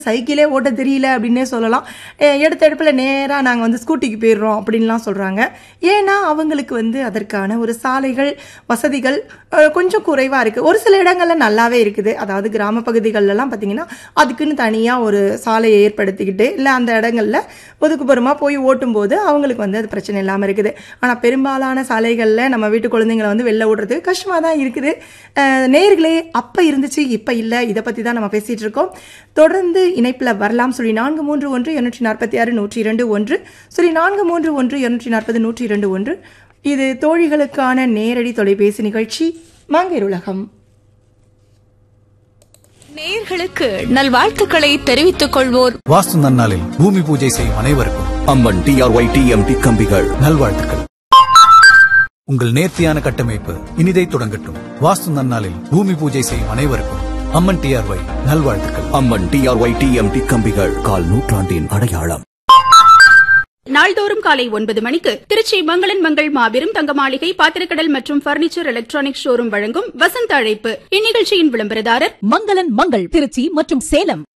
சைக்கிளே ஓட்ட தெரியல அப்படின்னே சொல்லலாம் எ- எடுத்த எடுப்பில் நேராக நாங்கள் வந்து ஸ்கூட்டிக்கு போயிடுறோம் அப்படின்லாம் சொல்கிறாங்க ஏன்னா அவங்களுக்கு வந்து அதற்கான ஒரு சாலைகள் வசதிகள் அஹ், கொஞ்சம் குறைவாக இருக்குது ஒரு சில இடங்கள்ல நல்லாவே இருக்குது அதாவது கிராம பகுதிகளெல்லாம் பார்த்தீங்கன்னா அதுக்குன்னு தனியாக ஒரு சாலையை ஏற்படுத்திக்கிட்டு இல்லை அந்த இடங்கள்ல ஒதுக்குப்புறமா போய் ஓட்டும்போது அவங்களுக்கு வந்து அது பிரச்சனை இல்லாமல் இருக்குது ஆனால் பெரும்பாலான சாலைகளில் நம்ம வீட்டு குழந்தைங்களை வந்து வெளில ஓடுறதுக்கு கஷ்டமாக தான் இருக்குது அஹ், நேயர்களே அப்போ இருந்துச்சு இப்போ இல்லை இதை பற்றி தான் நம்ம பேசிகிட்டு இருக்கோம் தொடர்ந்து இணைப்பில் வரலாம் சொல்லி நான்கு மூன்று ஒன்று இருநூற்றி நாற்பத்தி ஆறு நூற்றி இரண்டு ஒன்று சொல்லி நான்கு மூன்று ஒன்று இருநூற்றி நாற்பது நூற்றி இரண்டு ஒன்று இது தோழிகளுக்கான நேரடி தொலைபேசி நிகழ்ச்சி மாங்கேர் உலகம் நேயர்களுக்கு நல்வாழ்த்துக்களை தெரிவித்துக் கொள்வோர் வாஸ்து நன்னாளில் பூமி பூஜை செய்யும் அனைவருக்கும் அம்மன் டிஆர்ஒய் டிஎம்டி கம்பிகள் நல்வாழ்த்துக்கள் உங்கள் நேர்த்தியான கட்டமைப்பு இனிதை தொடங்கட்டும் வாஸ்து நன்னாளில் பூமி பூஜை செய்யும் அனைவருக்கும் அம்மன் டிஆர்ஒய் நல்வாழ்த்துக்கள் அம்மன் டிஆர்ஒய் டிஎம்டி கம்பிகள் கால் நூற்றாண்டின் அடையாளம் நாள்தோறும் காலை ஒன்பது மணிக்கு திருச்சி மங்களன் மங்கள் மாபெரும் தங்க மாளிகை பாத்திரக்கடல் மற்றும் பர்னிச்சர் எலக்ட்ரானிக் ஷோரூம் வழங்கும் வசந்த அழைப்பு இந்நிகழ்ச்சியின் விளம்பரதாரர் மங்களன் மங்கள் திருச்சி மற்றும் சேலம்